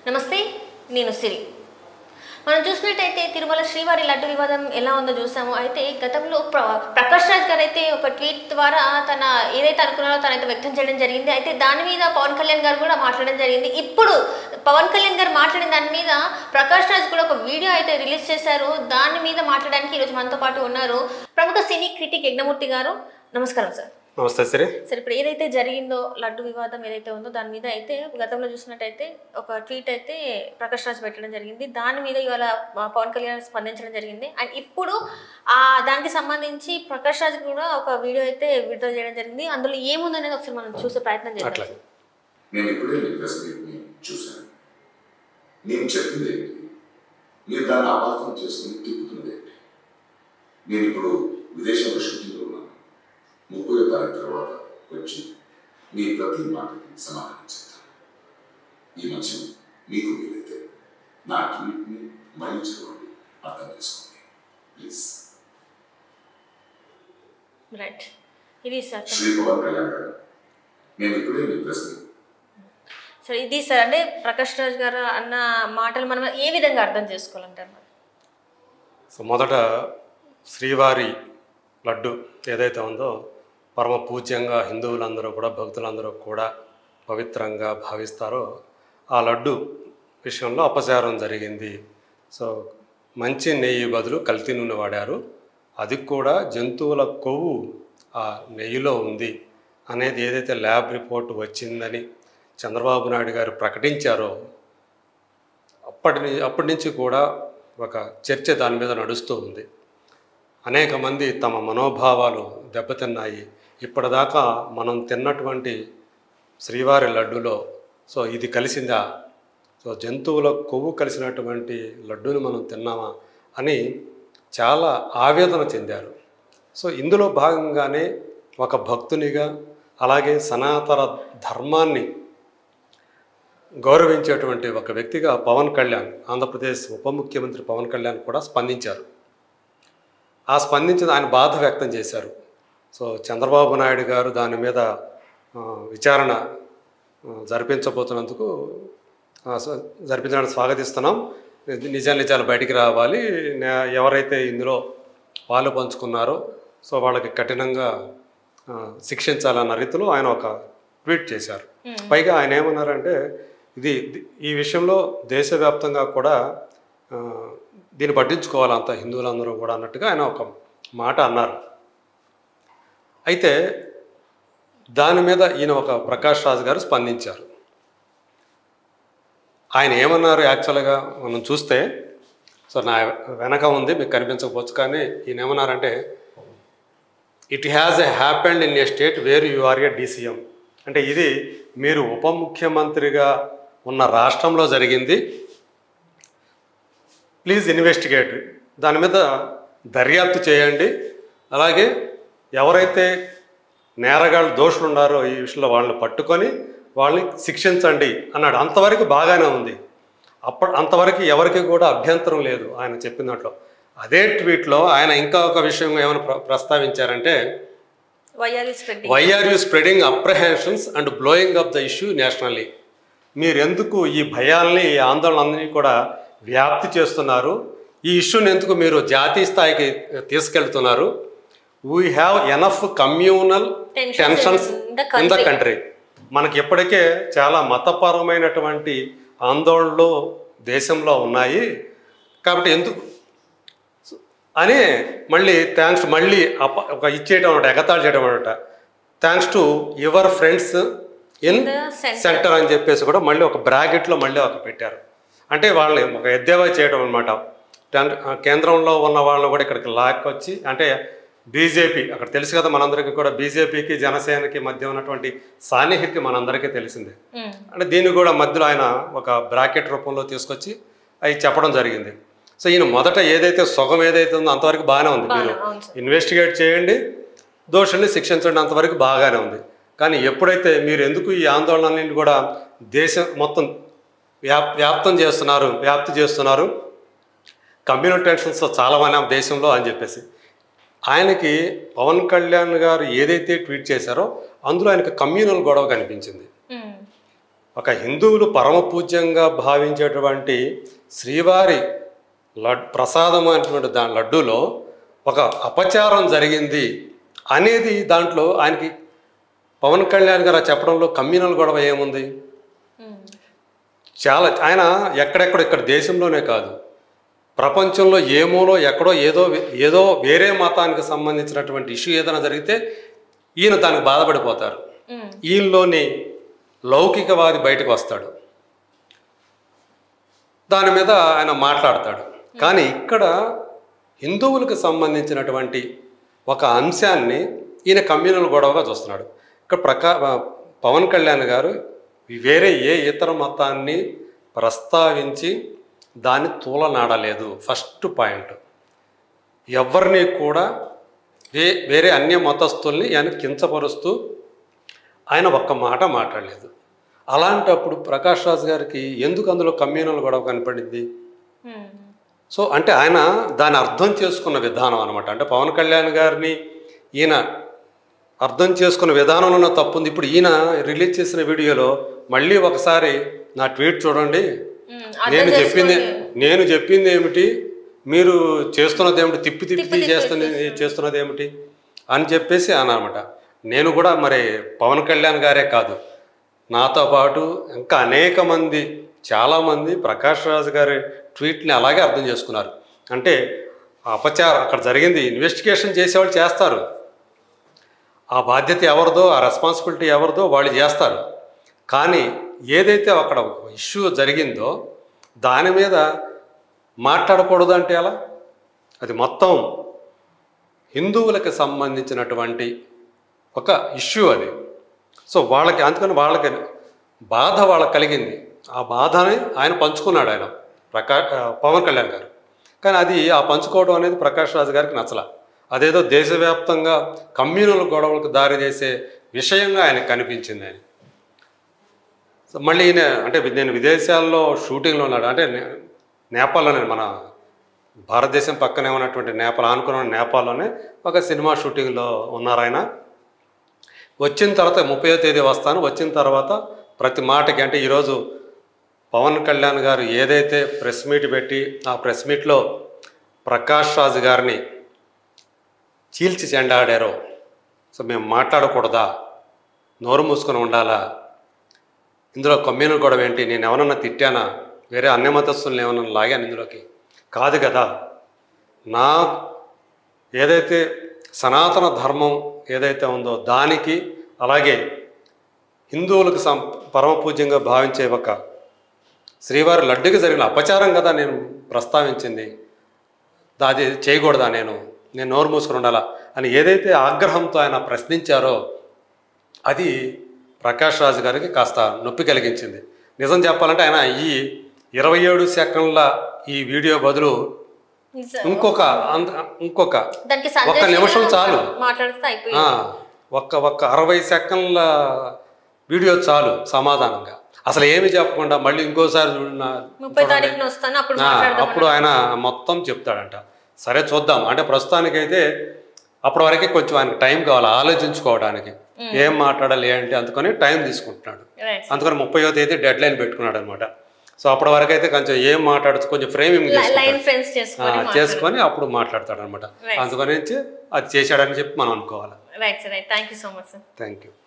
నమస్తే నేను సిరి మనం చూసినట్టయితే తిరుమల శ్రీవారి లడ్డు వివాదం ఎలా ఉందో చూసాము అయితే గతంలో ప్ర ప్రకాష్ రాజ్ గారు అయితే ఒక ట్వీట్ ద్వారా తన ఏదైతే అనుకున్నారో తనైతే వ్యక్తం చేయడం జరిగింది అయితే దాని మీద పవన్ కళ్యాణ్ గారు కూడా మాట్లాడడం జరిగింది ఇప్పుడు పవన్ కళ్యాణ్ గారు మాట్లాడిన దాని మీద ప్రకాష్ రాజ్ కూడా ఒక వీడియో అయితే రిలీజ్ చేశారు దాని మీద మాట్లాడడానికి ఈరోజు మనతో పాటు ఉన్నారు ప్రముఖ సినీ క్రిటిక్ యజ్ఞమూర్తి గారు నమస్కారం సార్ నమస్తే సిరి సరే ఇప్పుడు ఏదైతే జరిగిందో లడ్డు వివాదం ఏదైతే ఉందో దాని మీద అయితే గతంలో చూసినట్టయితే ఒక ట్వీట్ అయితే ప్రకాష్ రాజ్ పెట్టడం జరిగింది దాని మీద ఇవాళ ఆ, పవన్ కళ్యాణ్ స్పందించడం జరిగింది అండ్ ఇప్పుడు ఆ దానికి సంబంధించి ప్రకాష్ రాజ్ కూడా ఒక వీడియో అయితే విడుదల చేయడం జరిగింది అందులో ఏముందనేది ఒకసారి మనం చూసే ప్రయత్నం చేద్దాం అట్లాగే నేను ఇప్పుడే మీ ప్రెస్ మీట్ని చూశాను నేను చెప్పింది ఏంటి మీరు దాన్ని అపార్థం చేసుకుని తిప్పుతున్నది ఏంటి నేను ఇప్పుడు విదేశాల్లో షూటింగ్లో ఉన్నాను ముప్పై తారీఖు తర్వాత వచ్చి మీ ప్రతి మాటకి సమాధానం చెప్తాను ఈ మధ్య మీకు వీలైతే నా ట్వీట్ని మళ్ళీ చదవండి అర్థం చేసుకోండి ప్లీజ్ రైట్ ఇది సార్ శ్రీ పవన్ కళ్యాణ్ గారు నేను ఇప్పుడే మీ ప్రెస్ మీట్ సరే ఇది సార్ అంటే ప్రకాష్ రాజ్ గారు అన్న మాటలు మనం ఏ విధంగా అర్థం చేసుకోవాలంటారు మరి? సో మొదట శ్రీవారి లడ్డు ఏదైతే ఉందో పరమ పూజ్యంగా హిందువులందరూ కూడా భక్తులందరూ కూడా పవిత్రంగా భావిస్తారో ఆ లడ్డు విషయంలో అపచారం జరిగింది సో మంచి నెయ్యి బదులు కల్తీ నూనె వాడారు అది కూడా జంతువుల కొవ్వు ఆ నెయ్యిలో ఉంది అనేది ఏదైతే ల్యాబ్ రిపోర్ట్ వచ్చిందని చంద్రబాబు నాయుడు గారు ప్రకటించారో అప్పటి ని- అప్పటి నుంచి కూడా ఒక చర్చ దాని మీద నడుస్తూ ఉంది అనేక మంది తమ మనోభావాలు దెబ్బతిన్నాయి ఇప్పటిదాకా మనం తిన్నటువంటి శ్రీవారి లడ్డులో సో ఇది కలిసిందా సో జంతువుల కొవ్వు కలిసినటువంటి లడ్డూని మనం తిన్నామా అని చాలా ఆవేదన చెందారు సో ఇందులో భాగంగానే ఒక భక్తునిగా అలాగే సనాతన ధర్మాన్ని గౌరవించేటువంటి ఒక వ్యక్తిగా పవన్ కళ్యాణ్ ఆంధ్రప్రదేశ్ ఉప ముఖ్యమంత్రి పవన్ కళ్యాణ్ కూడా స్పందించారు ఆ స్పందించిన ఆయన బాధ వ్యక్తం చేశారు సో చంద్రబాబు నాయుడు గారు దాని మీద ఆ, విచారణ ఆ, జరిపించబోతున్నందుకు ఆ, స- జరిపించడానికి స్వాగతిస్తున్నాం ఇది నిజ నిజాలు బయటికి రావాలి నే- ఎవరైతే ఇందులో పాలు పంచుకున్నారో సో వాళ్ళకి కఠినంగా ఆ, శిక్షించాలన్న రీతిలో ఆయన ఒక ట్వీట్ చేశారు పైగా ఆయన ఏమన్నారంటే ఇది ది- ఈ విషయంలో దేశవ్యాప్తంగా కూడా ఆ, దీన్ని పట్టించుకోవాలి అంత హిందువులందరూ కూడా అన్నట్టుగా ఆయన ఒక మాట అన్నారు అయితే దాని మీద ఈయన ఒక ప్రకాష్ రాజ్ గారు స్పందించారు ఆయన ఏమన్నారు యాక్చువల్గా మనం చూస్తే సో నా వెనక ఉంది మీకు కనిపించకపోవచ్చు కానీ ఈయన ఏమన్నారంటే it has a happened in a state where you are a DCM అంటే ఇది మీరు ఉప ముఖ్యమంత్రిగా ఉన్న రాష్ట్రంలో జరిగింది ప్లీజ్ ఇన్వెస్టిగేట్ దాని మీద దర్యాప్తు చేయండి అలాగే ఎవరైతే నేరగాళ్ళు దోషులు ఉన్నారో ఈ విషయంలో వాళ్ళని పట్టుకొని వాళ్ళని శిక్షించండి అన్నాడు అంతవరకు బాగానే ఉంది అప్ప అంతవరకు ఎవరికి కూడా అభ్యంతరం లేదు ఆయన చెప్పిన దాంట్లో అదే ట్వీట్లో ఆయన ఇంకా ఒక విషయం ఏమైనా ప్ర ప్రస్తావించారంటే వైఆర్ ఈ spread why are you spreading apprehensions and blowing up the issue nationally మీరు ఎందుకు ఈ భయాల్ని ఈ ఆందోళనని కూడా వ్యాప్తి చేస్తున్నారు ఈ ఇష్యూని ఎందుకు మీరు జాతీయ స్థాయికి తీసుకెళ్తున్నారు we have enough communal Tensions tensions in the in the country. Country మనకి ఇప్పటికే చాలా మతపరమైనటువంటి ఆందోళనలు దేశంలో ఉన్నాయి కాబట్టి ఎందుకు అని మళ్ళీ థ్యాంక్స్ మళ్ళీ అప్ప ఒక ఇచ్చేయడం అనమాట ఎగతాళి చేయడం అనమాట thanks to your friends in the center. Centre అని చెప్పేసి కూడా మళ్ళీ ఒక బ్రాకెట్లో మళ్ళీ ఒక పెట్టారు అంటే వాళ్ళని ఒక ఎద్దేవా చేయడం అనమాట కేంద్రంలో ఉన్న వాళ్ళని కూడా ఇక్కడికి లాక్కొచ్చి అంటే బీజేపీ అక్కడ తెలుసు కదా మనందరికీ కూడా బీజేపీకి జనసేనకి మధ్య ఉన్నటువంటి సాన్నిహిత్యం మనందరికీ తెలిసిందే అంటే దీన్ని కూడా మధ్యలో ఆయన ఒక బ్రాకెట్ రూపంలో తీసుకొచ్చి అవి చెప్పడం జరిగింది సో ఈయన మొదట ఏదైతే సుఖం ఏదైతే ఉందో అంతవరకు బాగానే ఉంది మీరు అవును సార్ ఇన్వెస్టిగేట్ చేయండి దోషుల్ని శిక్షించండి అంతవరకు బాగానే ఉంది కానీ ఎప్పుడైతే మీరు ఎందుకు ఈ ఆందోళనని కూడా దేశం మొత్తం వ్యాప్ వ్యాప్తం చేస్తున్నారు వ్యాప్తి చేస్తున్నారు కమ్యూనల్ టెన్షన్స్ చాలా ఉన్నాయి దేశంలో అని చెప్పేసి ఆయనకి పవన్ కళ్యాణ్ గారు ఏదైతే ట్వీట్ చేశారో అందులో ఆయనకి కమ్యూనల్ గొడవ కనిపించింది ఉమ్. ఒక హిందువులు పరమ పూజ్యంగా భావించేటువంటి శ్రీవారి లడ్ ప్రసాదం అనేటువంటి దా లడ్డూలో ఒక అపచారం జరిగింది అనేది దాంట్లో ఆయనకి పవన్ కళ్యాణ్ గారు చెప్పడంలో కమ్యూనల్ గొడవ ఏముంది చాలా ఆయన ఎక్కడెక్కడ ఇక్కడ దేశంలోనే కాదు ప్రపంచంలో ఏమోలో ఎక్కడో ఏదో ఏదో వేరే మతానికి సంబంధించినటువంటి ఇష్యూ ఏదైనా జరిగితే ఈయన దానికి బాధపడిపోతారు ఈయనలోని లౌకికవాది బయటకు వస్తాడు దాని మీద ఆయన మాట్లాడతాడు కానీ ఇక్కడ హిందువులకు సంబంధించినటువంటి ఒక అంశాన్ని ఈయన కమ్యూనల్ గొడవగా చూస్తున్నాడు ఇక్కడ ప్రకా పవన్ కళ్యాణ్ గారు వేరే ఏ ఇతర మతాన్ని ప్రస్తావించి దాన్ని తూలనాడలేదు ఫస్ట్ పాయింట్ ఎవరిని కూడా వే వేరే అన్య మతస్థుల్ని ఆయన కించపరుస్తూ ఆయన ఒక్క మాట మాట్లాడలేదు అలాంటప్పుడు ప్రకాష్ రాజ్ గారికి ఎందుకు అందులో కమ్యూనల్ గొడవ కనపడింది సో అంటే ఆయన దాన్ని అర్థం చేసుకున్న విధానం అనమాట అంటే పవన్ కళ్యాణ్ గారిని ఈయన అర్థం చేసుకున్న విధానంలో తప్పు ఉంది ఇప్పుడు ఈయన రిలీజ్ చేసిన వీడియోలో మళ్ళీ ఒకసారి నా ట్వీట్ చూడండి నేను చెప్పింది నేను చెప్పింది ఏమిటి మీరు చేస్తున్నది ఏమిటి తిప్పి తిప్పి చేస్తున్నది చేస్తున్నది ఏమిటి అని చెప్పేసి అన్నమాట నేను కూడా మరి పవన్ కళ్యాణ్ గారే కాదు నాతో పాటు ఇంకా అనేక మంది చాలామంది ప్రకాష్ రాజు గారి ట్వీట్ని అలాగే అర్థం చేసుకున్నారు అంటే ఆ అపచారం అక్కడ జరిగింది ఇన్వెస్టిగేషన్ చేసేవాళ్ళు చేస్తారు ఆ బాధ్యత ఎవరిదో ఆ రెస్పాన్సిబిలిటీ ఎవరిదో వాళ్ళు చేస్తారు కానీ ఏదైతే అక్కడ ఇష్యూ జరిగిందో దాని మీద మాట్లాడకూడదు అంటే ఎలా అది మొత్తం హిందువులకు సంబంధించినటువంటి ఒక ఇష్యూ అది సో వాళ్ళకి అందుకని వాళ్ళకి బాధ వాళ్ళకి కలిగింది ఆ బాధని ఆయన పంచుకున్నాడు ఆయన ప్రకా పవన్ కళ్యాణ్ గారు కానీ అది ఆ పంచుకోవడం అనేది ప్రకాష్ రాజు గారికి నచ్చల అదేదో దేశవ్యాప్తంగా కమ్యూనల్ గొడవలకు దారి చేసే విషయంగా ఆయనకు కనిపించింది ఆయన సో మళ్ళీ ఈయన అంటే నేను విదేశాల్లో షూటింగ్లో ఉన్నాడు అంటే నే- నేపాల్లోనే మన భారతదేశం పక్కనే ఉన్నటువంటి నేపాల్ ఆనుకున్న నేపాల్లోనే ఒక సినిమా షూటింగ్లో ఉన్నారు ఆయన వచ్చిన తర్వాత ముప్పయో తేదీ వస్తాను వచ్చిన తర్వాత ప్రతి మాటకి అంటే ఈరోజు పవన్ కళ్యాణ్ గారు ఏదైతే ప్రెస్ మీట్ పెట్టి ఆ ప్రెస్ మీట్లో ప్రకాష్ రాజు గారిని చీల్చి చెండాడారో సో మేము మాట్లాడకూడదా నోరు మూసుకొని ఉండాలా ఇందులో కమ్యూనల్ గొడవ ఏంటి నేను ఎవరన్నా తిట్టానా వేరే అన్య మతస్థుల్ని ఏమన్నా లాగాను ఇందులోకి కాదు కదా నా ఏదైతే సనాతన ధర్మం ఏదైతే ఉందో దానికి అలాగే హిందువులకు సం పరమ పూజ్యంగా భావించే ఒక శ్రీవారి లడ్డుకి జరిగిన అపచారం కదా నేను ప్రస్తావించింది దా- అది చేయకూడదా నేను నేను నోరు మూసుకుని ఉండాలా అని ఏదైతే ఆగ్రహంతో ఆయన ప్రశ్నించారో అది ప్రకాష్ రాజు గారికి కాస్త నొప్పి కలిగించింది నిజం చెప్పాలంటే ఆయన ఈ ఇరవై ఏడు సెకండ్ల ఈ వీడియో బదులు ఇంకొక అంద- ఇంకొక దానికి ఒక్క సంజయ్ నిమిషం లీలా చాలు. మాట్లాడితే అయిపోయింది ఆ, ఒక్క ఒక్క అరవై సెకండ్ల వీడియో చాలు సమాధానంగా అసలు ఏమి చెప్పకుండా మళ్ళీ ఇంకోసారి చూడన ముప్పై తారీఖున వస్తాను అప్పుడు ఆ, మాట్లాడదాం అప్పుడు ఆయన మొత్తం చెప్తాడంట సరే చూద్దాం అంటే ప్రస్తుతానికైతే అప్పటి వరకే కొంచెం ఆయనకి టైం కావాలి ఆలోచించుకోవడానికి ఏం మాట్లాడాలి ఏంటి అందుకని టైం తీసుకుంటున్నాడు రైట్ అందుకని ముప్పయో తేదీ డెడ్ లైన్ పెట్టుకున్నాడు అనమాట సో అప్పటి వరకు అయితే కొంచెం ఏం మాట్లాడచ్చు కొంచెం ఫ్రేమింగ్ లైన్ ఫ్రెండ్స్ చేసుకొని చేసుకొని అప్పుడు మాట్లాడతాడు అనమాట Right. అందుకని అది చేశాడని చెప్పి మనం అనుకోవాలి right sir right thank you so much sir thank you